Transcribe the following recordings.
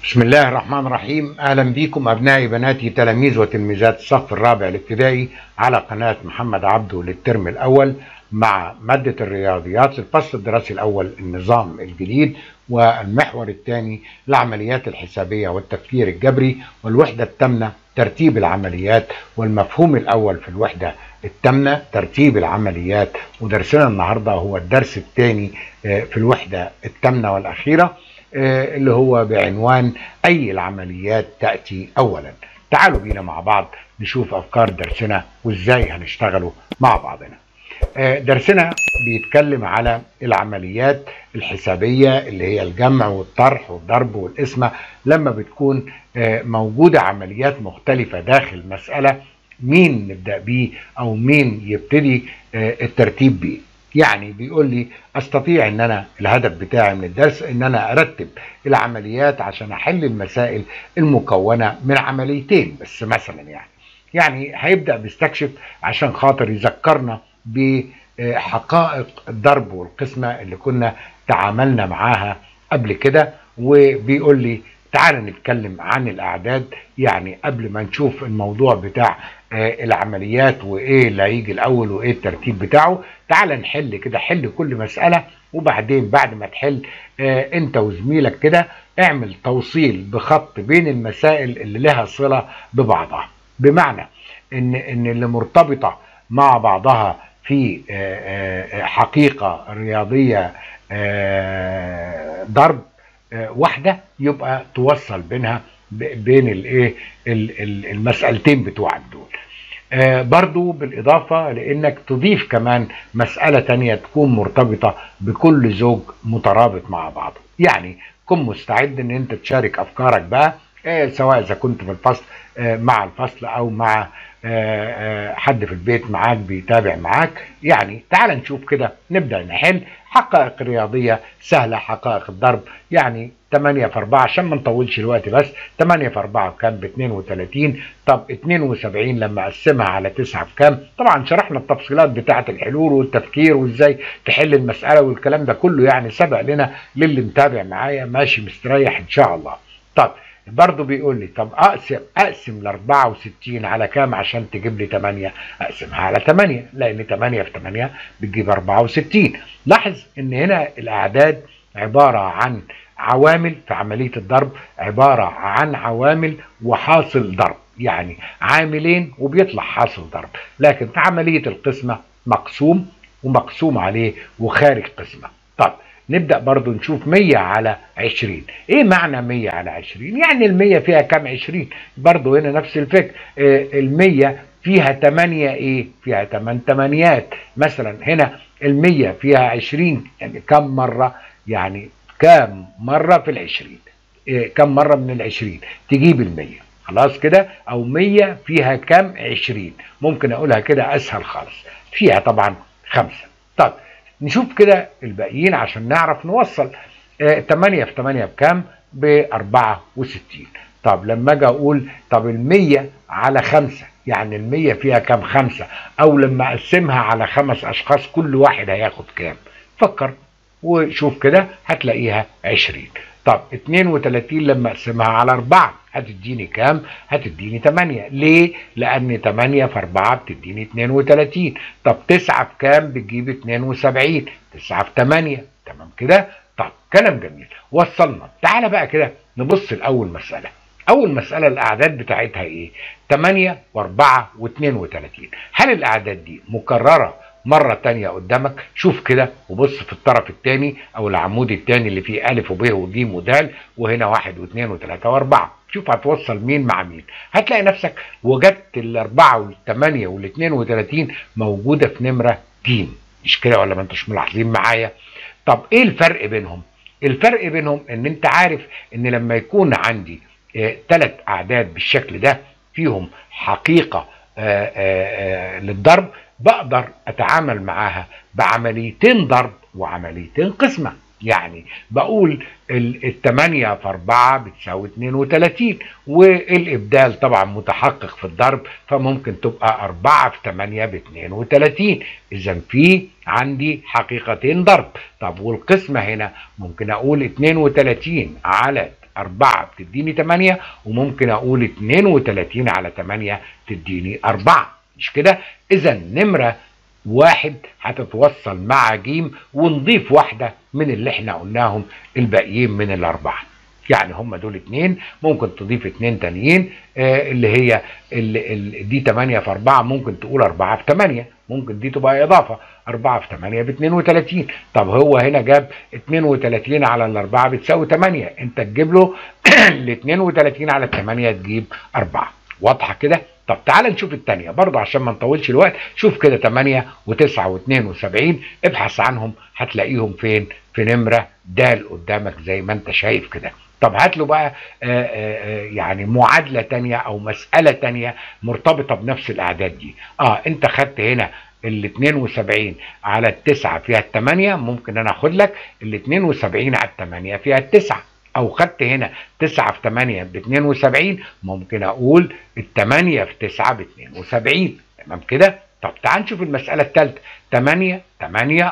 بسم الله الرحمن الرحيم اهلا بكم ابنائي بناتي تلاميذ وتلميذات الصف الرابع الابتدائي على قناه محمد عبده للترم الاول مع ماده الرياضيات الفصل الدراسي الاول النظام الجديد والمحور الثاني العمليات الحسابيه والتفكير الجبري والوحده الثامنه ترتيب العمليات والمفهوم الاول في الوحده الثامنه ترتيب العمليات ودرسنا النهارده هو الدرس الثاني في الوحده الثامنه والاخيره اللي هو بعنوان أي العمليات تأتي أولا تعالوا بينا مع بعض نشوف أفكار درسنا وإزاي هنشتغلوا مع بعضنا درسنا بيتكلم على العمليات الحسابية اللي هي الجمع والطرح والضرب والقسمة لما بتكون موجودة عمليات مختلفة داخل مسألة مين نبدأ بيه أو مين يبتدي الترتيب بيه يعني بيقول لي استطيع ان انا الهدف بتاعي من الدرس ان انا ارتب العمليات عشان احل المسائل المكونه من عمليتين بس مثلا يعني يعني هيبدا بيستكشف عشان خاطر يذكرنا بحقائق الضرب والقسمه اللي كنا تعاملنا معاها قبل كده وبيقول لي تعال نتكلم عن الاعداد يعني قبل ما نشوف الموضوع بتاع العمليات وايه اللي هيجي الاول وايه الترتيب بتاعه تعال نحل كده حل كل مساله وبعدين بعد ما تحل انت وزميلك كده اعمل توصيل بخط بين المسائل اللي لها صله ببعضها بمعنى ان ان اللي مرتبطه مع بعضها في حقيقه رياضيه ضرب واحده يبقى توصل بينها بين الايه المسألتين بتوعك دول آه برضو بالإضافة لأنك تضيف كمان مسألة تانية تكون مرتبطة بكل زوج مترابط مع بعضه يعني كن مستعد ان انت تشارك افكارك بقى آه سواء اذا كنت في الفصل آه مع الفصل او مع حد في البيت معاك بيتابع معاك يعني تعال نشوف كده نبدأ نحل حقائق رياضية سهلة حقائق الضرب يعني 8 في 4 عشان ما نطولش الوقت بس 8 في 4 بكام ب 32 طب 72 لما اقسمها على 9 بكام طبعا شرحنا التفصيلات بتاعه الحلول والتفكير وازاي تحل المساله والكلام ده كله يعني سبق لنا للي متابع معايا ماشي مستريح ان شاء الله طب برضه بيقول لي طب اقسم اقسم ال 64 على كام عشان تجيب لي 8 اقسمها على 8 لان 8 في 8 بتجيب 64 لاحظ ان هنا الاعداد عباره عن عوامل في عمليه الضرب عباره عن عوامل وحاصل ضرب يعني عاملين وبيطلع حاصل ضرب لكن في عمليه القسمه مقسوم ومقسوم عليه وخارج قسمه طب نبدأ برضو نشوف 100 على 20 ايه معنى 100 على 20 يعني ال100 فيها كام 20 برضو هنا نفس الفكر ال100 فيها 8 ايه فيها 8 تمانيات مثلا هنا ال100 فيها 20 يعني كم مرة يعني كام مرة في العشرين إيه كم مرة من العشرين تجيب المية خلاص كده او مية فيها كام عشرين ممكن اقولها كده اسهل خالص فيها طبعا خمسة طب نشوف كده الباقيين عشان نعرف نوصل آه 8 في 8 بكام ب 64 طب لما اجي اقول طب ال 100 على 5 يعني ال 100 فيها كام 5 او لما اقسمها على خمس اشخاص كل واحد هياخد كام فكر وشوف كده هتلاقيها 20 طب 32 لما اقسمها على 4 هتديني كام؟ هتديني 8 ليه؟ لأن 8 في 4 بتديني 32 طب 9 بكام؟ بتجيب 72 9 في 8 تمام كده؟ طب كلام جميل وصلنا تعالى بقى كده نبص لأول مسألة أول مسألة الأعداد بتاعتها إيه؟ 8 و4 و32 هل الأعداد دي مكررة مرة تانية قدامك شوف كده وبص في الطرف التاني او العمود التاني اللي فيه الف وب وج ودال وهنا واحد واثنين وثلاثة واربعة شوف هتوصل مين مع مين هتلاقي نفسك وجدت الاربعة والثمانية والاثنين وثلاثين موجودة في نمرة ج مش كده ولا ما انتش ملاحظين معايا طب ايه الفرق بينهم الفرق بينهم ان انت عارف ان لما يكون عندي ثلاث اه اعداد بالشكل ده فيهم حقيقة اه اه للضرب بقدر اتعامل معاها بعمليتين ضرب وعمليتين قسمه يعني بقول الثمانية في أربعة بتساوي 32 والإبدال طبعا متحقق في الضرب فممكن تبقى أربعة في 8 ب 32 إذا في عندي حقيقتين ضرب طب والقسمة هنا ممكن أقول 32 على 4 بتديني 8 وممكن اقول 32 على 8 تديني 4 مش كده اذا نمره واحد هتتوصل مع جيم ونضيف واحدة من اللي احنا قلناهم الباقيين من الأربعة يعني هم دول اتنين ممكن تضيف اتنين تانيين آه اللي هي اللي اللي دي 8 في 4 ممكن تقول 4 في 8 ممكن دي تبقى اضافه 4 في 8 ب 32 طب هو هنا جاب 32 على الاربعه بتساوي 8 انت تجيب له ال 32 على 8 تجيب 4 واضحه كده طب تعال نشوف الثانيه برضه عشان ما نطولش الوقت شوف كده 8 و9 و72 ابحث عنهم هتلاقيهم فين في نمره د قدامك زي ما انت شايف كده طب هات له بقى آآ آآ يعني معادله تانية او مساله تانية مرتبطه بنفس الاعداد دي اه انت خدت هنا ال 72 على التسعة فيها الثمانية ممكن انا اخد لك ال 72 على الثمانية فيها التسعة او خدت هنا 9 في 8 ب 72 ممكن اقول ال 8 في 9 ب 72 تمام كده طب تعال نشوف المسألة الثالثة 8 8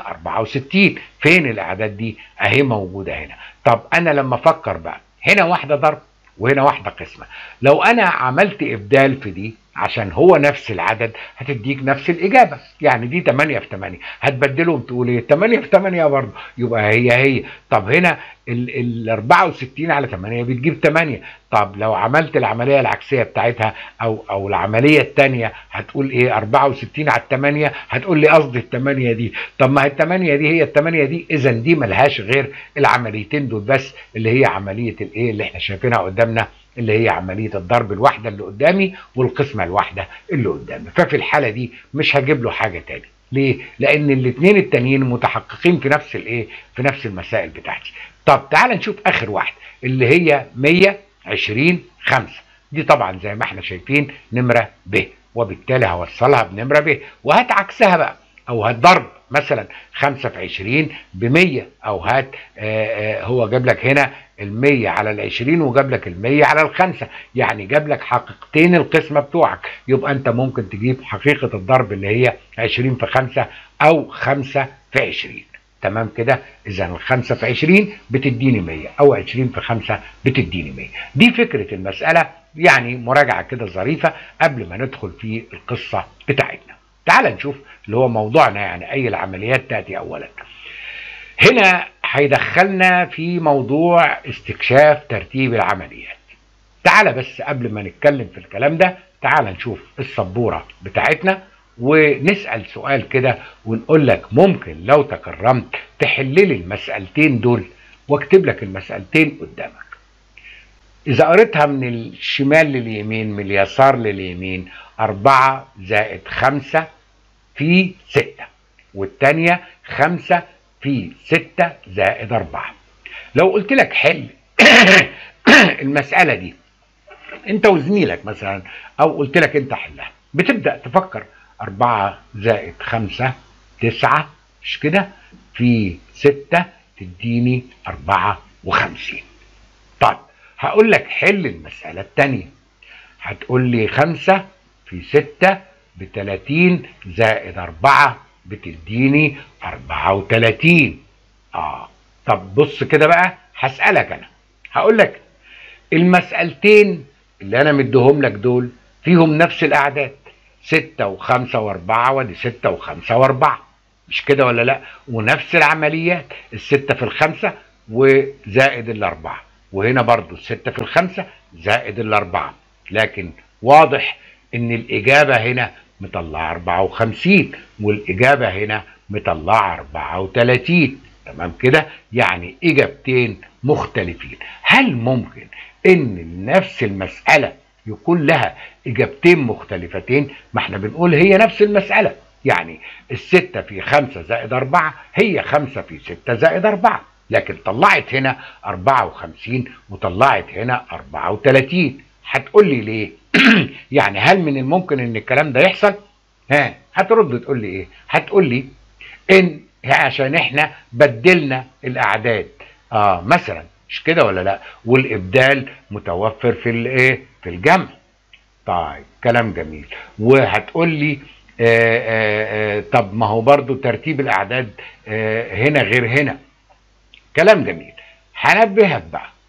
64 فين الأعداد دي؟ أهي موجودة هنا طب أنا لما أفكر بقى هنا واحدة ضرب وهنا واحدة قسمة لو أنا عملت إبدال في دي عشان هو نفس العدد هتديك نفس الإجابة يعني دي 8 في 8 هتبدلهم تقول إيه 8 في 8 برضه يبقى هي هي طب هنا ال 64 على 8 بتجيب 8 طب لو عملت العملية العكسية بتاعتها أو أو العملية الثانية هتقول إيه 64 على 8 هتقول لي قصدي ال 8 دي طب ما هي ال 8 دي هي ال 8 دي إذا دي ملهاش غير العمليتين دول بس اللي هي عملية الإيه اللي إحنا شايفينها قدامنا اللي هي عملية الضرب الواحدة اللي قدامي والقسمة الواحدة اللي قدامي ففي الحالة دي مش هجيب له حاجة تاني ليه؟ لأن الاثنين التانيين متحققين في نفس الايه؟ في نفس المسائل بتاعتي. طب تعال نشوف آخر واحدة اللي هي 120 5 دي طبعا زي ما احنا شايفين نمرة ب وبالتالي هوصلها بنمرة ب وهات عكسها بقى أو هات ضرب مثلا 5 في 20 ب 100 أو هات آآ آآ هو جاب لك هنا ال 100 على ال 20 وجاب لك ال 100 على الخمسة يعني جاب لك حقيقتين القسمة بتوعك يبقى أنت ممكن تجيب حقيقة الضرب اللي هي 20 في 5 أو 5 في 20 تمام كده اذا الخمسة في 20 بتديني 100 او 20 في 5 بتديني 100 دي فكرة المسألة يعني مراجعة كده ظريفة قبل ما ندخل في القصة بتاعتنا تعال نشوف اللي هو موضوعنا يعني اي العمليات تأتي اولا هنا هيدخلنا في موضوع استكشاف ترتيب العمليات تعال بس قبل ما نتكلم في الكلام ده تعال نشوف السبورة بتاعتنا ونسأل سؤال كده ونقول لك ممكن لو تكرمت تحل لي المسألتين دول واكتب لك المسألتين قدامك إذا قريتها من الشمال لليمين من اليسار لليمين أربعة زائد خمسة في ستة والتانية خمسة في ستة زائد أربعة لو قلت لك حل المسألة دي أنت وزميلك مثلا أو قلت لك أنت حلها بتبدأ تفكر أربعة زائد خمسة تسعة مش كده في ستة تديني أربعة وخمسين طيب هقول لك حل المسألة التانية هتقول لي خمسة في ستة بتلاتين زائد أربعة بتديني أربعة وتلاتين آه طب بص كده بقى هسألك أنا هقول لك المسألتين اللي أنا مديهم لك دول فيهم نفس الأعداد ستة وخمسة وأربعة ودي ستة وخمسة وأربعة مش كده ولا لأ ونفس العمليات الستة في الخمسة وزائد الأربعة وهنا برضو الستة في الخمسة زائد الأربعة لكن واضح إن الإجابة هنا مطلعة 54 والإجابة هنا مطلعة 34 تمام كده يعني إجابتين مختلفين هل ممكن إن نفس المسألة يكون لها اجابتين مختلفتين ما احنا بنقول هي نفس المسألة يعني الستة في خمسة زائد أربعة هي خمسة في ستة زائد أربعة لكن طلعت هنا أربعة وخمسين وطلعت هنا أربعة وتلاتين هتقول لي ليه يعني هل من الممكن ان الكلام ده يحصل ها هترد تقول لي ايه هتقول لي ان عشان احنا بدلنا الاعداد اه مثلا مش كده ولا لا والابدال متوفر في الايه في الجمع طيب كلام جميل وهتقول لي آآ آآ طب ما هو برضو ترتيب الاعداد هنا غير هنا كلام جميل هنبهك بقى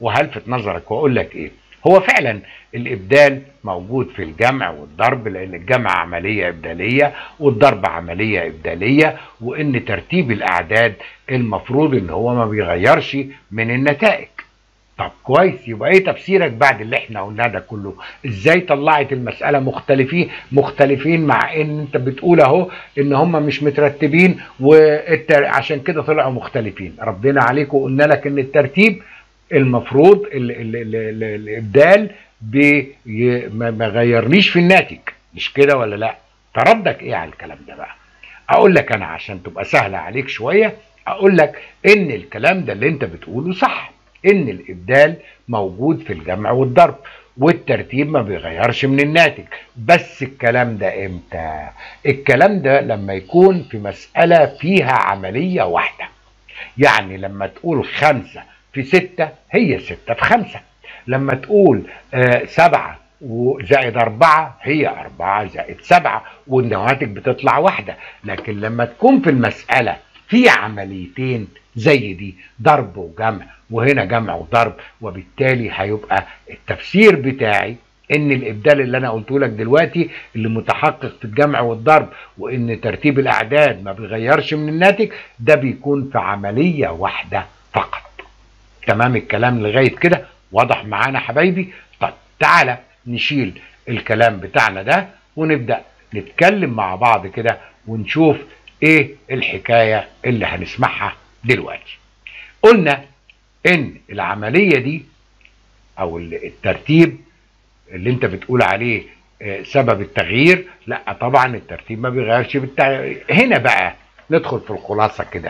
وهلفت نظرك واقول لك ايه هو فعلا الابدال موجود في الجمع والضرب لان الجمع عمليه ابداليه والضرب عمليه ابداليه وان ترتيب الاعداد المفروض ان هو ما بيغيرش من النتائج طب كويس يبقى ايه تفسيرك بعد اللي احنا قلناه ده كله ازاي طلعت المساله مختلفين مختلفين مع ان انت بتقول اهو ان هم مش مترتبين وعشان كده طلعوا مختلفين ردينا عليك وقلنا لك ان الترتيب المفروض ال ال ال ال الابدال بي ما غيرليش في الناتج مش كده ولا لا تردك ايه على الكلام ده بقى اقول لك انا عشان تبقى سهله عليك شويه اقول لك ان الكلام ده اللي انت بتقوله صح ان الابدال موجود في الجمع والضرب والترتيب ما بيغيرش من الناتج بس الكلام ده امتى الكلام ده لما يكون في مسألة فيها عملية واحدة يعني لما تقول خمسة في ستة هي ستة في خمسة لما تقول آه سبعة وزائد أربعة هي أربعة زائد سبعة والنواتج بتطلع واحدة لكن لما تكون في المسألة في عمليتين زي دي ضرب وجمع وهنا جمع وضرب وبالتالي هيبقى التفسير بتاعي ان الابدال اللي انا قلته لك دلوقتي اللي متحقق في الجمع والضرب وان ترتيب الاعداد ما بيغيرش من الناتج ده بيكون في عمليه واحده فقط تمام الكلام لغايه كده واضح معانا حبايبي طب تعالى نشيل الكلام بتاعنا ده ونبدا نتكلم مع بعض كده ونشوف ايه الحكايه اللي هنسمعها دلوقتي قلنا ان العمليه دي او الترتيب اللي انت بتقول عليه سبب التغيير لا طبعا الترتيب ما بيغيرش بالتغيير هنا بقى ندخل في الخلاصه كده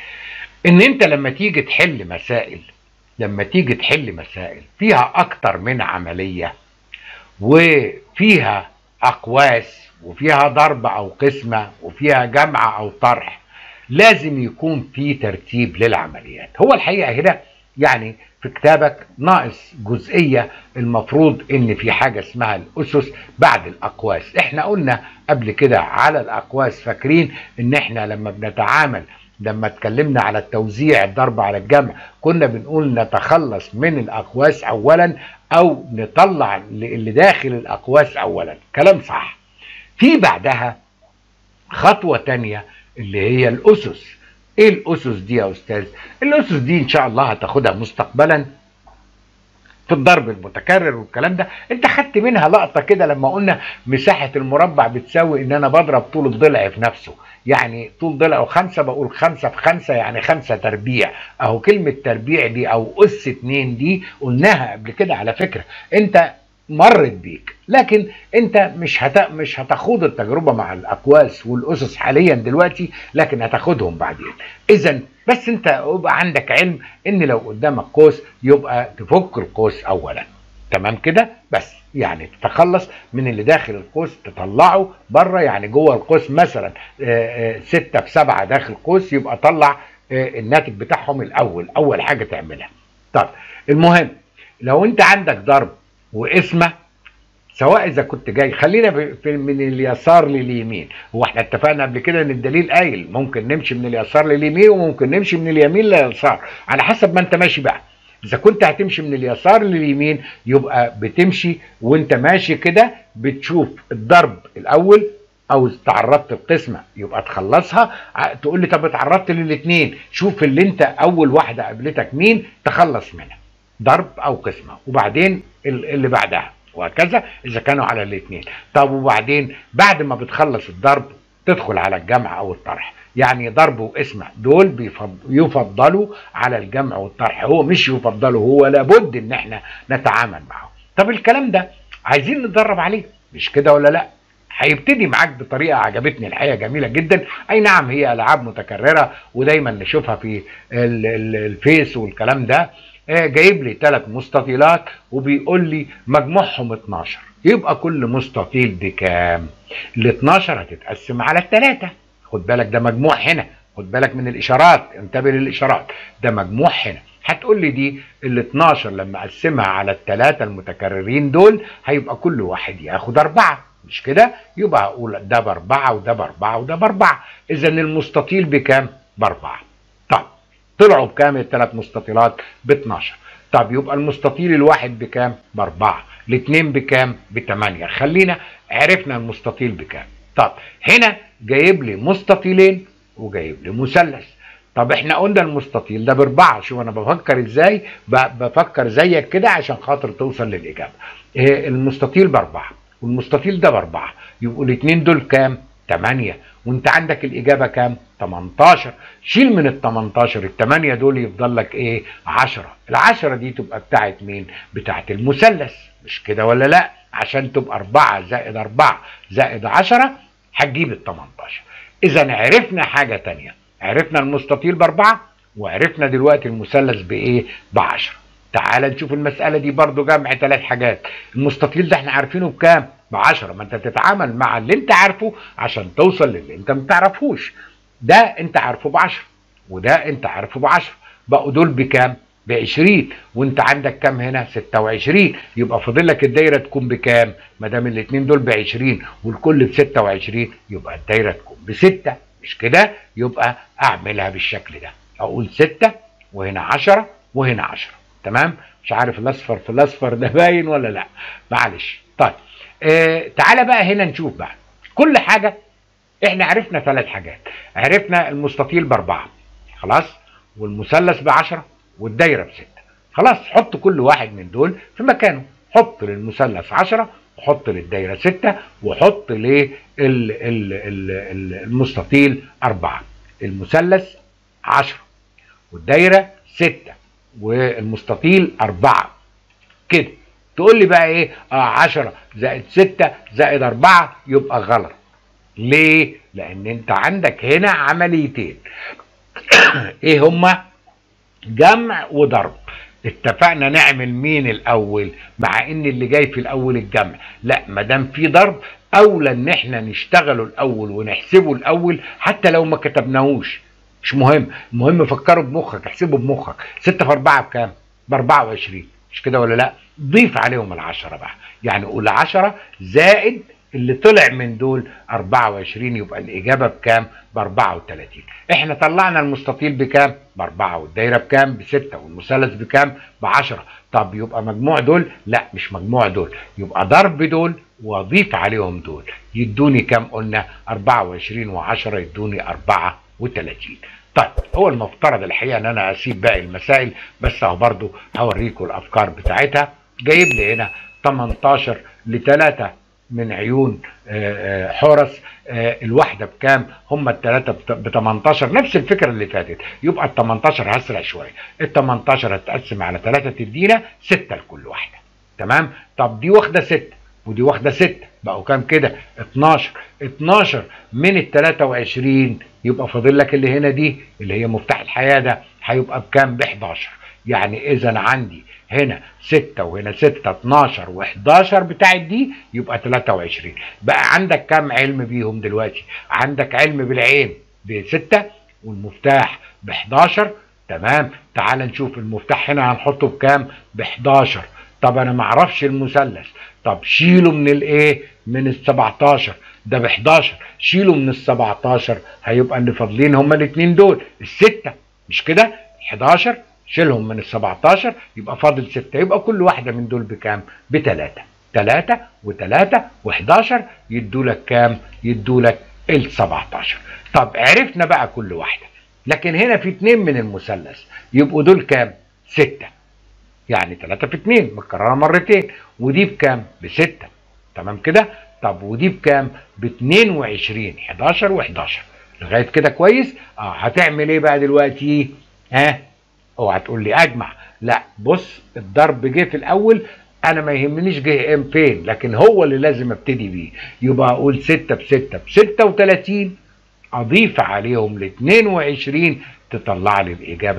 ان انت لما تيجي تحل مسائل لما تيجي تحل مسائل فيها اكتر من عمليه وفيها اقواس وفيها ضرب او قسمه وفيها جمع او طرح لازم يكون في ترتيب للعمليات هو الحقيقه هنا يعني في كتابك ناقص جزئيه المفروض ان في حاجه اسمها الاسس بعد الاقواس احنا قلنا قبل كده على الاقواس فاكرين ان احنا لما بنتعامل لما اتكلمنا على التوزيع الضرب على الجمع كنا بنقول نتخلص من الاقواس اولا او نطلع اللي داخل الاقواس اولا كلام صح في بعدها خطوه تانيه اللي هي الاسس ايه الاسس دي يا استاذ الاسس دي ان شاء الله هتاخدها مستقبلا في الضرب المتكرر والكلام ده انت خدت منها لقطه كده لما قلنا مساحه المربع بتساوي ان انا بضرب طول الضلع في نفسه يعني طول ضلعه خمسة بقول خمسة في خمسة يعني خمسة تربيع اهو كلمة تربيع دي او اس اتنين دي قلناها قبل كده على فكرة انت مرت بيك لكن انت مش هت... مش هتاخد التجربه مع الاقواس والاسس حاليا دلوقتي لكن هتاخدهم بعدين اذا بس انت يبقى عندك علم ان لو قدامك قوس يبقى تفك القوس اولا تمام كده بس يعني تتخلص من اللي داخل القوس تطلعه بره يعني جوه القوس مثلا ستة في سبعة داخل قوس يبقى طلع الناتج بتاعهم الاول اول حاجه تعملها طب المهم لو انت عندك ضرب واسمه سواء اذا كنت جاي خلينا في من اليسار لليمين هو احنا اتفقنا قبل كده ان الدليل قايل ممكن نمشي من اليسار لليمين وممكن نمشي من اليمين لليسار على حسب ما انت ماشي بقى اذا كنت هتمشي من اليسار لليمين يبقى بتمشي وانت ماشي كده بتشوف الضرب الاول او تعرضت القسمه يبقى تخلصها تقول لي طب اتعرضت للاثنين شوف اللي انت اول واحده قابلتك مين تخلص منها ضرب او قسمه وبعدين اللي بعدها وهكذا اذا كانوا على الاثنين طب وبعدين بعد ما بتخلص الضرب تدخل على الجمع او الطرح يعني ضرب واسمع دول يفضلوا على الجمع والطرح هو مش يفضلوا هو لابد ان احنا نتعامل معه طب الكلام ده عايزين نتدرب عليه مش كده ولا لا هيبتدي معاك بطريقه عجبتني الحقيقه جميله جدا اي نعم هي العاب متكرره ودايما نشوفها في الفيس والكلام ده جايب لي ثلاث مستطيلات وبيقول لي مجموعهم 12 يبقى كل مستطيل بكام ال 12 هتتقسم على الثلاثه خد بالك ده مجموع هنا خد بالك من الاشارات انتبه للاشارات ده مجموع هنا هتقول لي دي ال 12 لما اقسمها على الثلاثه المتكررين دول هيبقى كل واحد ياخد اربعه مش كده يبقى هقول ده باربعه وده باربعه وده باربعه اذا المستطيل بكام باربعه طب طلعوا بكام الثلاث مستطيلات ب 12 طب يبقى المستطيل الواحد بكام باربعة الاثنين بكام بتمانية خلينا عرفنا المستطيل بكام طب هنا جايب لي مستطيلين وجايب لي مثلث طب احنا قلنا المستطيل ده باربعه شوف انا بفكر ازاي بفكر زيك كده عشان خاطر توصل للاجابه اه المستطيل باربعه والمستطيل ده باربعه يبقوا الاثنين دول كام 8 وانت عندك الاجابه كام 18 شيل من ال 18 ال 8 دول يفضل لك ايه 10 ال 10 دي تبقى بتاعت مين بتاعت المثلث مش كده ولا لا عشان تبقى 4 زائد 4 زائد 10 هتجيب ال 18 اذا عرفنا حاجه تانية عرفنا المستطيل باربعه وعرفنا دلوقتي المثلث بايه ب 10 تعال نشوف المساله دي برضو جمع ثلاث حاجات المستطيل ده احنا عارفينه بكام ب 10 ما انت تتعامل مع اللي انت عارفه عشان توصل للي انت ما تعرفوش ده انت عارفه ب 10 وده انت عارفه ب 10 بقوا دول بكام ب 20 وانت عندك كام هنا 26 يبقى فاضل لك الدايره تكون بكام ما دام الاثنين دول ب 20 والكل ب 26 يبقى الدايره تكون ب 6 مش كده يبقى اعملها بالشكل ده اقول 6 وهنا 10 وهنا 10 تمام مش عارف الاصفر في الاصفر ده باين ولا لا معلش طيب آه تعالى بقى هنا نشوف بقى كل حاجه احنا عرفنا ثلاث حاجات عرفنا المستطيل باربعه خلاص والمثلث بعشرة والدايره بسته خلاص حط كل واحد من دول في مكانه حط للمثلث 10 وحط للدايره 6 وحط للمستطيل 4 المثلث 10 والدايره 6 والمستطيل 4 كده تقول لي بقى ايه اه 10 زائد 6 زائد 4 يبقى غلط ليه لان انت عندك هنا عمليتين ايه هما جمع وضرب اتفقنا نعمل مين الاول مع ان اللي جاي في الاول الجمع لا ما دام في ضرب اولى ان احنا نشتغله الاول ونحسبه الاول حتى لو ما كتبناهوش مش مهم المهم فكروا بمخك احسبه بمخك 6 في 4 بكام ب 24 مش كده ولا لا ضيف عليهم العشرة بقى يعني قول 10 زائد اللي طلع من دول 24 يبقى الإجابة بكام؟ ب 34 احنا طلعنا المستطيل بكام؟ ب 4 والدايرة بكام؟ ب 6 والمثلث بكام؟ ب 10 طب يبقى مجموع دول؟ لا مش مجموع دول يبقى ضرب دول واضيف عليهم دول يدوني كام قلنا؟ 24 و10 يدوني 34 طيب هو المفترض الحقيقه ان انا اسيب باقي المسائل بس اهو برضو هوريكم الافكار بتاعتها جايب لي هنا 18 ل 3 من عيون حورس الواحده بكام هم الثلاثه ب 18 نفس الفكره اللي فاتت يبقى ال 18 هسرع شويه ال 18 هتقسم على 3 تدينا 6 لكل واحده تمام طب دي واخده 6 ودي واخده 6 بقوا كام كده 12 12 من ال 23 يبقى فاضل لك اللي هنا دي اللي هي مفتاح الحياه ده هيبقى بكام ب 11 يعني اذا عندي هنا 6 وهنا 6 12 و11 بتاعت دي يبقى 23 بقى عندك كام علم بيهم دلوقتي عندك علم بالعين ب 6 والمفتاح ب 11 تمام تعال نشوف المفتاح هنا هنحطه بكام ب 11 طب انا ما اعرفش المثلث طب شيله من الايه من ال 17 ده ب 11 شيله من ال 17 هيبقى اللي فاضلين هما الاثنين دول السته مش كده 11 شيلهم من ال 17 يبقى فاضل 6 يبقى كل واحده من دول بكام؟ بثلاثه 3 و3 و11 يدوا لك كام؟ يدوا لك ال 17 طب عرفنا بقى كل واحده لكن هنا في اثنين من المثلث يبقوا دول كام؟ 6 يعني 3 في 2 متكرره مرتين ودي بكام؟ ب 6 تمام كده؟ طب ودي بكام؟ ب 22 11 و11 لغايه كده كويس؟ اه هتعمل ايه بقى دلوقتي؟ ها؟ اوعى تقول لي اجمع لا بص الضرب جه في الاول انا ما يهمنيش جه ام فين لكن هو اللي لازم ابتدي بيه يبقى اقول 6 ب 6 ب 36 اضيف عليهم ل 22 تطلع لي الاجابه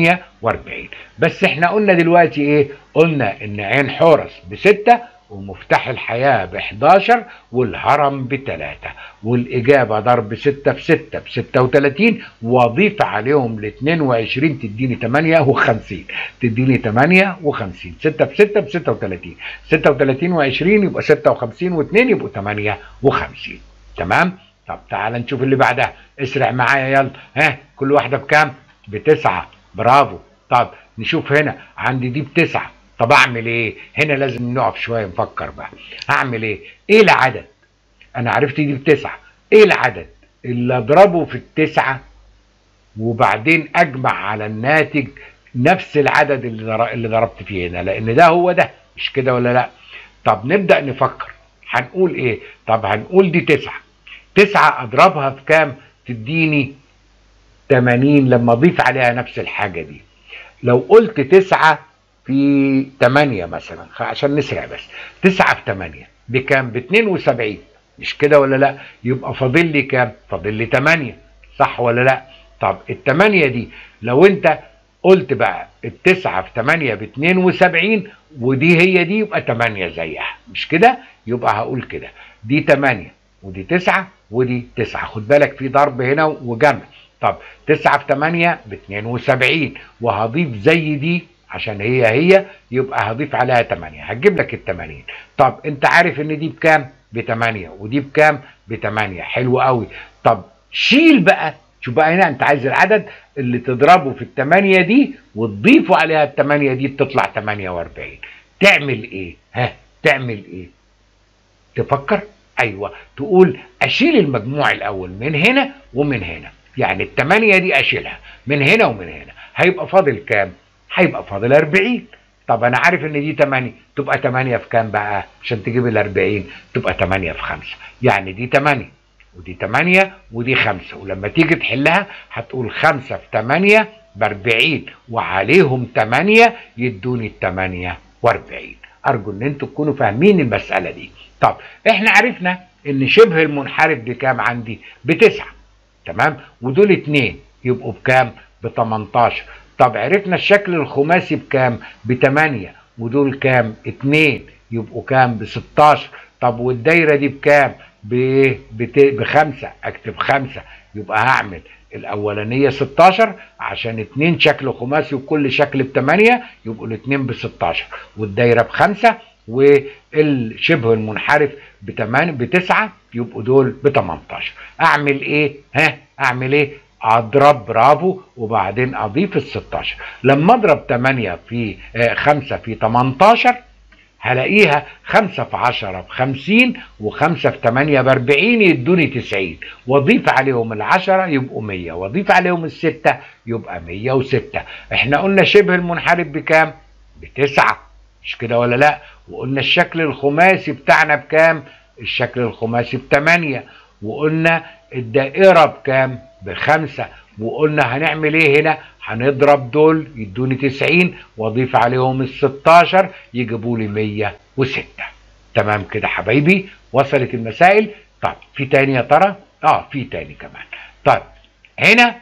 48 بس احنا قلنا دلوقتي ايه قلنا ان عين حورس ب 6 ومفتاح الحياة ب 11 والهرم ب 3 والإجابة ضرب 6 في 6 ب 36 وأضيف عليهم ل 22 تديني 58 تديني 58 6 في 6 ب 36 36 و20 يبقى 56 و2 يبقوا 58 تمام؟ طب تعال نشوف اللي بعدها اسرع معايا يلا ها كل واحدة بكام؟ بتسعة برافو طب نشوف هنا عندي دي بتسعة طب اعمل ايه هنا لازم نقف شويه نفكر بقى اعمل ايه ايه العدد انا عرفت دي بتسعة ايه العدد اللي اضربه في التسعة وبعدين اجمع على الناتج نفس العدد اللي در- اللي ضربت فيه هنا لان ده هو ده مش كده ولا لا طب نبدا نفكر هنقول ايه طب هنقول دي تسعة تسعة اضربها في كام تديني 80 لما اضيف عليها نفس الحاجه دي لو قلت تسعة في 8 مثلا خ- عشان نسرع بس 9 في 8 بكام ب 72 مش كده ولا لا يبقى فاضل لي كام فاضل لي 8 صح ولا لا طب الثمانية دي لو انت قلت بقى التسعة في 8 ب 72 ودي هي دي يبقى 8 زيها مش كده يبقى هقول كده دي 8 ودي 9 ودي 9 خد بالك في ضرب هنا وجمع طب 9 في 8 ب 72 وهضيف زي دي عشان هي هي يبقى هضيف عليها 8 هتجيب لك ال 80 طب انت عارف ان دي بكام ب 8 ودي بكام ب 8 حلو قوي طب شيل بقى شوف بقى هنا انت عايز العدد اللي تضربه في الثمانية دي وتضيفه عليها الثمانية دي تطلع 48 تعمل ايه ها تعمل ايه تفكر ايوه تقول اشيل المجموع الاول من هنا ومن هنا يعني الثمانية دي اشيلها من هنا ومن هنا هيبقى فاضل كام هيبقى فاضل 40 طب انا عارف ان دي 8 تبقى 8 في كام بقى عشان تجيب ال 40 تبقى 8 في 5 يعني دي 8 ودي 8 ودي 5 ولما تيجي تحلها هتقول 5 في 8 ب 40 وعليهم 8 يدوني ال 48 ارجو ان انتوا تكونوا فاهمين المساله دي طب احنا عرفنا ان شبه المنحرف بكام عندي بتسعة تمام ودول اتنين يبقوا بكام ب 18 طب عرفنا الشكل الخماسي بكام ب 8 ودول كام اتنين يبقوا كام ب 16 طب والدايره دي بكام بايه بت- بخمسة اكتب خمسة يبقى هعمل الاولانيه 16 عشان اتنين شكل خماسي وكل شكل بثمانية يبقوا الاتنين ب 16 والدايره بخمسة والشبه المنحرف بتمان بتسعة يبقوا دول ب 18 اعمل ايه ها اعمل ايه اضرب برافو وبعدين اضيف ال 16 لما اضرب 8 في 5 في 18 هلاقيها 5 في 10 ب 50 و5 في 8 ب 40 يدوني 90 واضيف عليهم ال 10 يبقوا 100 واضيف عليهم الستة يبقى 106 احنا قلنا شبه المنحرف بكام؟ بتسعة مش كده ولا لا؟ وقلنا الشكل الخماسي بتاعنا بكام؟ الشكل الخماسي بثمانية وقلنا الدائرة بكام؟ بخمسة وقلنا هنعمل ايه هنا؟ هنضرب دول يدوني 90 واضيف عليهم ال 16 يجيبوا لي 106 تمام كده حبايبي وصلت المسائل طب في تاني يا ترى اه في تاني كمان طيب هنا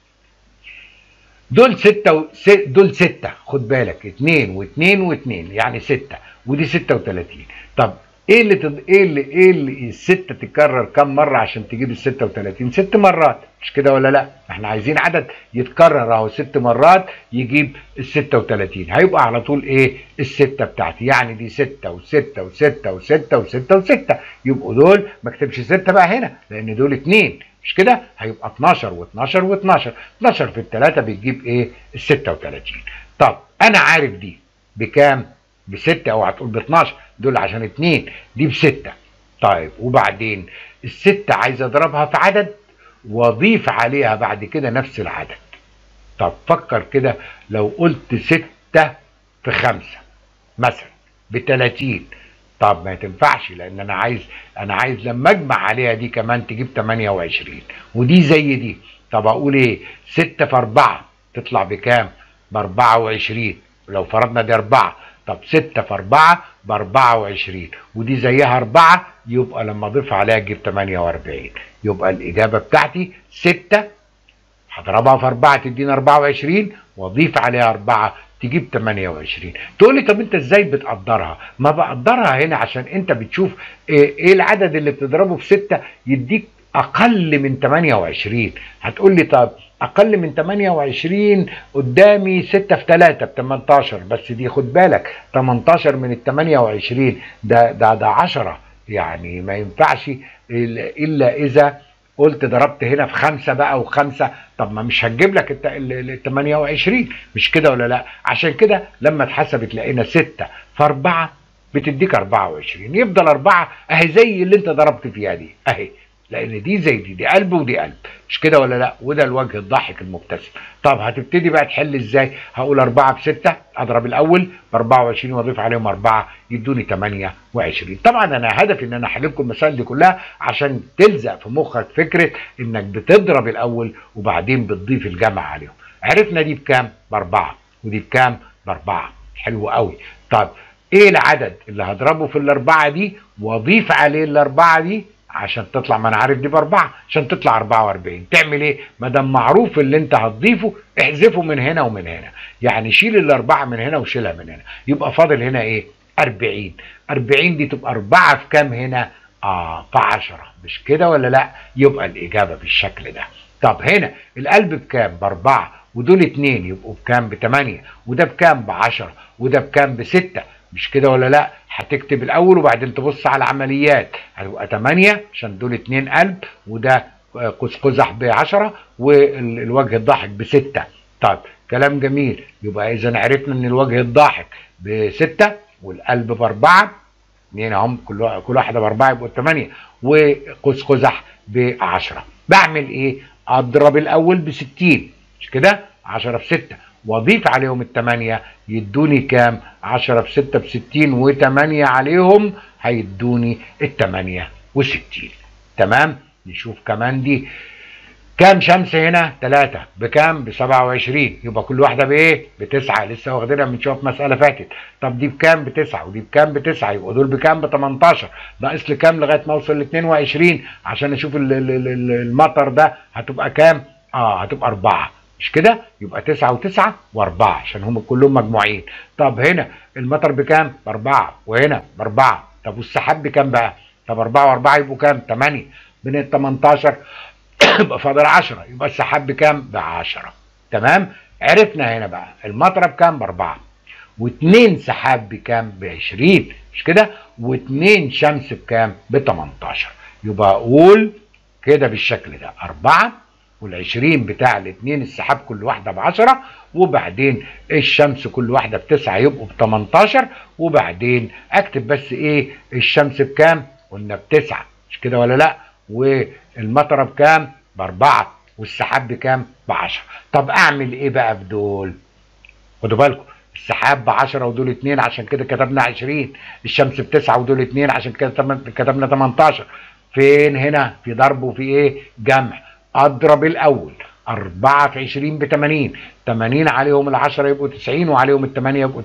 دول ستة و... س... دول ستة خد بالك اتنين واتنين واتنين يعني ستة ودي ستة وتلاتين طب ايه اللي تد... ايه اللي ايه اللي الستة تتكرر كم مرة عشان تجيب ال 36 ست مرات مش كده ولا لا احنا عايزين عدد يتكرر اهو ست مرات يجيب ال 36 هيبقى على طول ايه الستة بتاعتي يعني دي ستة وستة وستة وستة وستة وستة يبقوا دول ما اكتبش ستة بقى هنا لان دول اتنين مش كده هيبقى 12 و12 و12 12 في الثلاثة بتجيب ايه ال 36 طب انا عارف دي بكام بستة او هتقول ب 12 دول عشان اتنين دي بستة طيب وبعدين الستة عايز اضربها في عدد واضيف عليها بعد كده نفس العدد طب فكر كده لو قلت ستة في خمسة مثلا بتلاتين طب ما تنفعش لان انا عايز انا عايز لما اجمع عليها دي كمان تجيب 28 ودي زي دي طب اقول ايه 6 في 4 تطلع بكام ب 24 لو فرضنا دي 4 طب 6 في 4 ب 24 ودي زيها 4 يبقى لما اضيف عليها تجيب 48 يبقى الاجابه بتاعتي 6 هضربها في 4 تدينا 24 واضيف عليها 4 تجيب 28 تقول لي طب انت ازاي بتقدرها ما بقدرها هنا عشان انت بتشوف ايه, ايه العدد اللي بتضربه في 6 يديك اقل من 28 هتقول لي طب اقل من 28 قدامي 6 في 3 ب 18 بس دي خد بالك 18 من ال 28 ده ده ده 10 يعني ما ينفعش الا اذا قلت ضربت هنا في خمسة بقى وخمسة طب ما مش هتجيب لك ال 28 مش كده ولا لا عشان كده لما اتحسبت لقينا 6 في 4 بتديك 24 يفضل 4 اهي زي اللي انت ضربت فيها دي اهي لان دي زي دي دي قلب ودي قلب مش كده ولا لا وده الوجه الضاحك المبتسم طب هتبتدي بقى تحل ازاي هقول 4 ب 6 اضرب الاول ب 24 واضيف عليهم 4 يدوني 28 طبعا انا هدفي ان انا احل لكم المسائل دي كلها عشان تلزق في مخك فكره انك بتضرب الاول وبعدين بتضيف الجمع عليهم عرفنا دي بكام باربعه ودي بكام باربعه حلو قوي طب ايه العدد اللي هضربه في الاربعه دي واضيف عليه الاربعه دي عشان تطلع ما انا عارف دي باربعه عشان تطلع 44 تعمل ايه؟ ما دام معروف اللي انت هتضيفه احذفه من هنا ومن هنا يعني شيل الاربعه من هنا وشيلها من هنا يبقى فاضل هنا ايه؟ 40 40 دي تبقى 4 في كام هنا؟ اه في 10 مش كده ولا لا؟ يبقى الاجابه بالشكل ده طب هنا القلب بكام؟ باربعه ودول اتنين يبقوا بكام؟ بثمانيه وده بكام؟ ب 10 وده بكام؟ بسته مش كده ولا لا؟ هتكتب الاول وبعدين تبص على العمليات هتبقى 8 عشان دول 2 قلب وده قوس قزح ب 10 والوجه الضاحك ب 6 طيب كلام جميل يبقى اذا عرفنا ان الوجه الضاحك ب 6 والقلب ب 4 اثنين اهم كل كل واحده ب 4 يبقوا 8 وقوس قزح ب 10 بعمل ايه؟ اضرب الاول ب 60 مش كده؟ 10 في 6 واضيف عليهم الثمانية يدوني كام 10 في 6 ب 60 و8 عليهم هيدوني الثمانية وستين تمام نشوف كمان دي كام شمس هنا 3 بكام ب 27 يبقى كل واحده بايه بتسعه لسه واخدينها من شويه مساله فاتت طب دي بكام بتسعه ودي بكام بتسعه يبقى دول بكام ب 18 ناقص لي كام لغايه ما اوصل ل 22 عشان اشوف المطر ده هتبقى كام اه هتبقى 4 مش كده يبقى تسعة وتسعة واربعة عشان هم كلهم مجموعين طب هنا المطر بكام باربعة وهنا باربعة طب والسحاب بكام بقى طب اربعة واربعة يبقوا كام تمانية من ال 18 يبقى فاضل 10 يبقى السحاب بكام ب 10 تمام عرفنا هنا بقى المطر بكام باربعة واثنين سحاب بكام ب 20 مش كده واثنين شمس بكام ب 18 يبقى اقول كده بالشكل ده أربعة والعشرين بتاع الاثنين السحاب كل واحدة بعشرة وبعدين الشمس كل واحدة بتسعة يبقوا بتمنتاشر وبعدين اكتب بس ايه الشمس بكام قلنا بتسعة مش كده ولا لا والمطرة بكام باربعة والسحاب بكام بعشرة طب اعمل ايه بقى بدول خدوا بالكم السحاب ب 10 ودول اتنين عشان كده كتبنا 20 الشمس بتسعة ودول اتنين عشان كده كتبنا 18 فين هنا في ضرب وفي ايه جمع اضرب الاول 4 في 20 ب 80 80 عليهم ال 10 يبقوا 90 وعليهم ال 8 يبقوا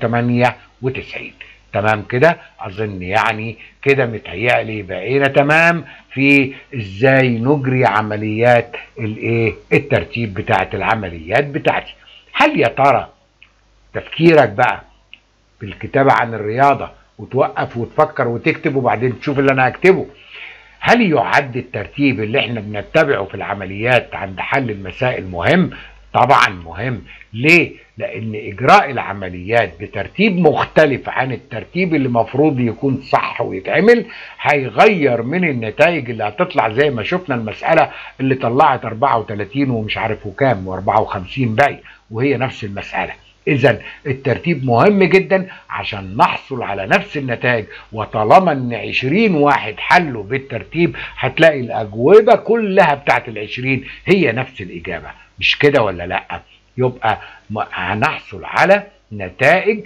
98 تمام كده اظن يعني كده متهيألي بقينا تمام في ازاي نجري عمليات الايه الترتيب بتاعت العمليات بتاعتي هل يا ترى تفكيرك بقى في الكتابة عن الرياضة وتوقف وتفكر وتكتب وبعدين تشوف اللي انا هكتبه هل يعد الترتيب اللي احنا بنتبعه في العمليات عند حل المسائل مهم؟ طبعا مهم ليه؟ لأن إجراء العمليات بترتيب مختلف عن الترتيب اللي المفروض يكون صح ويتعمل هيغير من النتائج اللي هتطلع زي ما شفنا المسألة اللي طلعت 34 ومش عارف وكام و54 باقي وهي نفس المسألة اذا الترتيب مهم جدا عشان نحصل على نفس النتائج وطالما ان 20 واحد حلوا بالترتيب هتلاقي الاجوبه كلها بتاعت ال20 هي نفس الاجابه مش كده ولا لا يبقى هنحصل على نتائج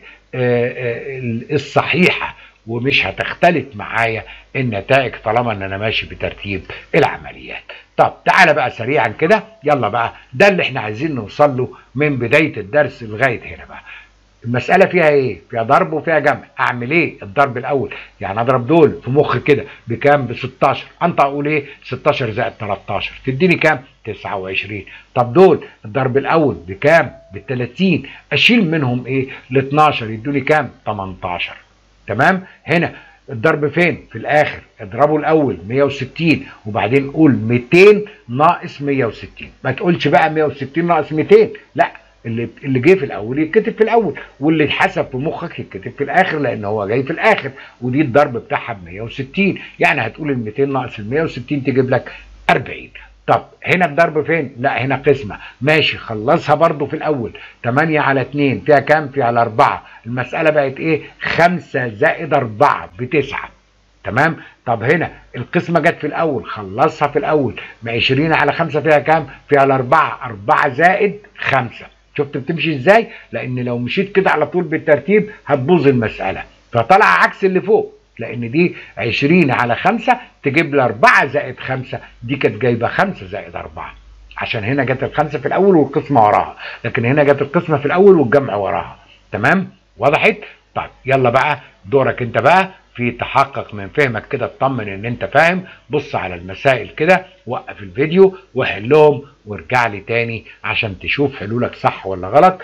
الصحيحه ومش هتختلف معايا النتائج طالما ان انا ماشي بترتيب العمليات طب تعالى بقى سريعا كده يلا بقى ده اللي احنا عايزين نوصل له من بدايه الدرس لغايه هنا بقى المسألة فيها ايه؟ فيها ضرب وفيها جمع، اعمل ايه؟ الضرب الاول، يعني اضرب دول في مخي كده بكام؟ ب 16 انت اقول ايه؟ 16 زائد 13 تديني كام؟ 29 طب دول الضرب الاول بكام؟ ب 30 اشيل منهم ايه؟ ال 12 يدوني كام؟ 18 تمام؟ هنا الضرب فين؟ في الاخر اضربه الاول 160 وبعدين قول 200 ناقص 160 ما تقولش بقى 160 ناقص 200 لا اللي اللي جه في الاول يتكتب في الاول واللي اتحسب في مخك يتكتب في الاخر لان هو جاي في الاخر ودي الضرب بتاعها ب 160 يعني هتقول ال 200 ناقص ال 160 تجيب لك 40 طب هنا الضرب فين لا هنا قسمة ماشي خلصها برضو في الاول 8 على 2 فيها كام فيها على 4 المسألة بقت ايه 5 زائد 4 بتسعة تمام طب هنا القسمة جت في الاول خلصها في الاول ب 20 على 5 فيها كام فيها على 4 4 زائد 5 شفت بتمشي ازاي لان لو مشيت كده على طول بالترتيب هتبوظ المسألة فطلع عكس اللي فوق لان دي 20 على 5 تجيب لي 4 زائد 5 دي كانت جايبه 5 زائد 4 عشان هنا جت الخمسه في الاول والقسمه وراها لكن هنا جت القسمه في الاول والجمع وراها تمام وضحت طيب يلا بقى دورك انت بقى في تحقق من فهمك كده اطمن ان انت فاهم بص على المسائل كده وقف الفيديو وحلهم وارجع لي تاني عشان تشوف حلولك صح ولا غلط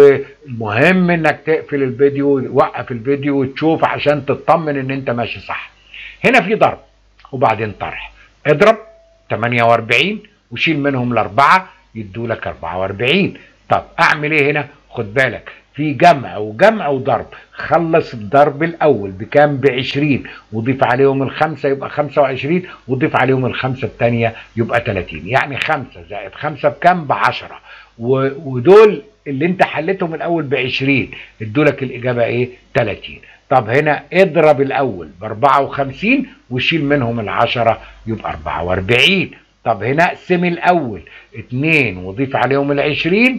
والمهم انك تقفل الفيديو وقف الفيديو وتشوف عشان تطمن ان انت ماشي صح هنا في ضرب وبعدين طرح اضرب 48 وشيل منهم الاربعه يدوا لك 44 طب اعمل ايه هنا خد بالك في جمع وجمع وضرب خلص الضرب الاول بكام ب 20 وضيف عليهم الخمسه يبقى 25 وضيف عليهم الخمسه الثانيه يبقى 30 يعني 5 زائد 5 بكام ب 10 ودول اللي انت حلتهم الاول ب 20 ادوا لك الاجابه ايه 30 طب هنا اضرب الاول ب 54 وشيل منهم العشرة يبقى 44 طب هنا اقسم الاول 2 وضيف عليهم ال 20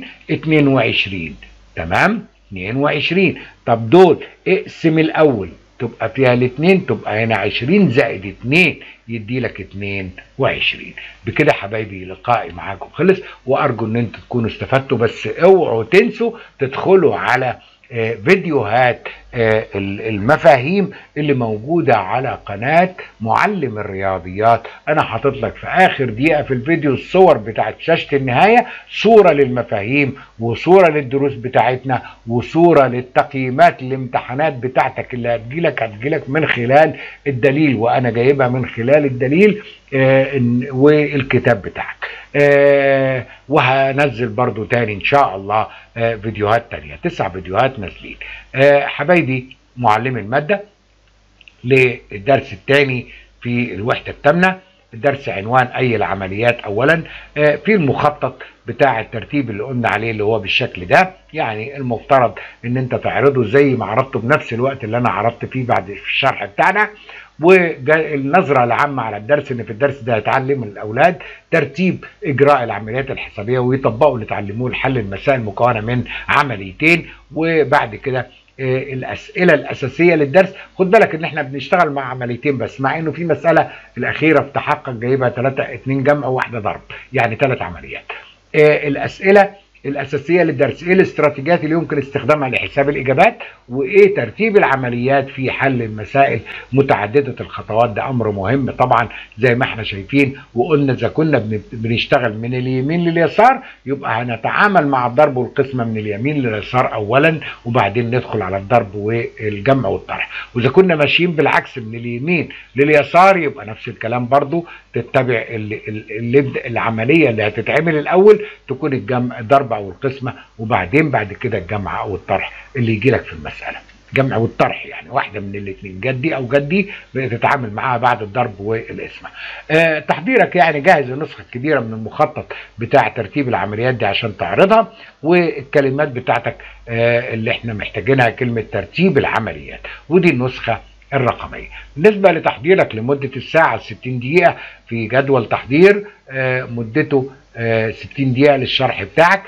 22 تمام 22 طب دول اقسم الاول تبقى فيها الاثنين تبقى هنا 20 زائد 2 يدي لك 22 بكده حبايبي لقائي معاكم خلص وارجو ان انتوا تكونوا استفدتوا بس اوعوا تنسوا تدخلوا على فيديوهات المفاهيم اللي موجودة على قناة معلم الرياضيات أنا حاطط لك في آخر دقيقة في الفيديو الصور بتاعت شاشة النهاية صورة للمفاهيم وصورة للدروس بتاعتنا وصورة للتقييمات الامتحانات بتاعتك اللي هتجيلك هتجيلك من خلال الدليل وأنا جايبها من خلال الدليل آه والكتاب بتاعك آه وهنزل برضو تاني ان شاء الله آه فيديوهات تانية تسع فيديوهات نازلين حبايبي معلم المادة للدرس الثاني في الوحدة الثامنة الدرس عنوان اي العمليات اولا في المخطط بتاع الترتيب اللي قلنا عليه اللي هو بالشكل ده يعني المفترض ان انت تعرضه زي ما عرضته بنفس الوقت اللي انا عرضت فيه بعد في الشرح بتاعنا والنظره العامه على الدرس ان في الدرس ده هيتعلم الاولاد ترتيب اجراء العمليات الحسابيه ويطبقوا اللي اتعلموه لحل المسائل المكونه من عمليتين وبعد كده الاسئله الاساسيه للدرس خد بالك ان احنا بنشتغل مع عمليتين بس مع انه في مساله الاخيره في تحقق جايبها 3 2 جمع وواحده ضرب يعني ثلاث عمليات الاسئله الاساسيه للدرس ايه الاستراتيجيات اللي يمكن استخدامها لحساب الاجابات وايه ترتيب العمليات في حل المسائل متعدده الخطوات ده امر مهم طبعا زي ما احنا شايفين وقلنا اذا كنا بنشتغل من اليمين لليسار يبقى هنتعامل مع الضرب والقسمه من اليمين لليسار اولا وبعدين ندخل على الضرب والجمع والطرح واذا كنا ماشيين بالعكس من اليمين لليسار يبقى نفس الكلام برضو تتبع اللي اللي العمليه اللي هتتعمل الاول تكون الجمع الضرب او القسمه وبعدين بعد كده الجمع او الطرح اللي يجي لك في المساله جمع والطرح يعني واحده من الاثنين جدي او جدي بتتعامل معاها بعد الضرب والقسمه أه تحضيرك يعني جاهز النسخه الكبيره من المخطط بتاع ترتيب العمليات دي عشان تعرضها والكلمات بتاعتك أه اللي احنا محتاجينها كلمه ترتيب العمليات ودي النسخه الرقميه بالنسبه لتحضيرك لمده الساعه 60 دقيقه في جدول تحضير أه مدته 60 دقيقة للشرح بتاعك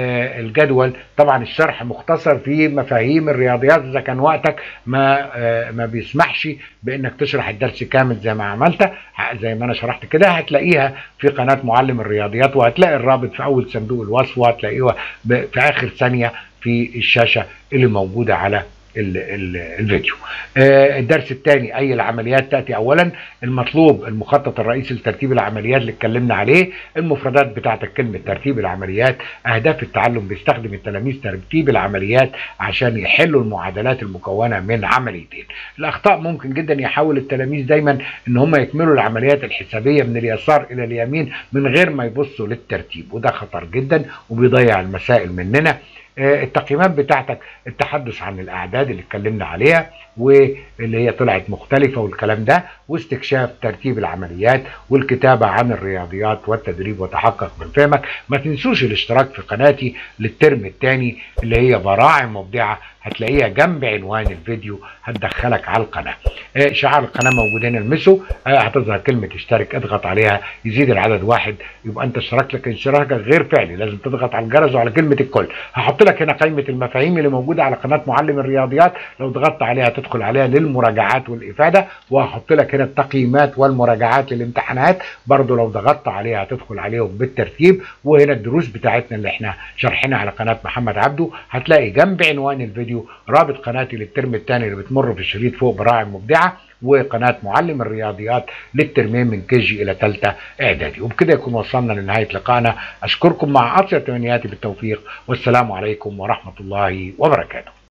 الجدول طبعا الشرح مختصر في مفاهيم الرياضيات اذا كان وقتك ما ما بيسمحش بانك تشرح الدرس كامل زي ما عملت زي ما انا شرحت كده هتلاقيها في قناه معلم الرياضيات وهتلاقي الرابط في اول صندوق الوصف وهتلاقيها في اخر ثانيه في الشاشه اللي موجوده على ال ال الفيديو آه الدرس الثاني اي العمليات تاتي اولا المطلوب المخطط الرئيسي لترتيب العمليات اللي اتكلمنا عليه المفردات بتاعتك كلمه ترتيب العمليات اهداف التعلم بيستخدم التلاميذ ترتيب العمليات عشان يحلوا المعادلات المكونه من عمليتين الاخطاء ممكن جدا يحاول التلاميذ دايما ان هم يكملوا العمليات الحسابيه من اليسار الى اليمين من غير ما يبصوا للترتيب وده خطر جدا وبيضيع المسائل مننا آه، التقييمات بتاعتك التحدث عن الاعداد اللي اتكلمنا عليها واللي هي طلعت مختلفه والكلام ده واستكشاف ترتيب العمليات والكتابه عن الرياضيات والتدريب وتحقق من فهمك ما تنسوش الاشتراك في قناتي للترم الثاني اللي هي براعم مبدعه هتلاقيها جنب عنوان الفيديو هتدخلك على القناه آه، شعار القناه موجود هنا المسه آه، هتظهر كلمه اشترك اضغط عليها يزيد العدد واحد يبقى انت اشترك لك اشتراكك غير فعلي لازم تضغط على الجرس وعلى كلمه الكل هحط لك هنا قائمه المفاهيم اللي موجوده على قناه معلم الرياضيات لو ضغطت عليها تدخل عليها للمراجعات والافاده وهحط لك هنا التقييمات والمراجعات للامتحانات برضو لو ضغطت عليها هتدخل عليهم بالترتيب وهنا الدروس بتاعتنا اللي احنا شارحينها على قناه محمد عبده هتلاقي جنب عنوان الفيديو رابط قناتي للترم الثاني اللي بتمر في الشريط فوق براعم مبدعه وقناه معلم الرياضيات للترمين من كيجي الى ثالثه اعدادي وبكده يكون وصلنا لنهايه لقائنا اشكركم مع اطيب تمنياتي بالتوفيق والسلام عليكم ورحمه الله وبركاته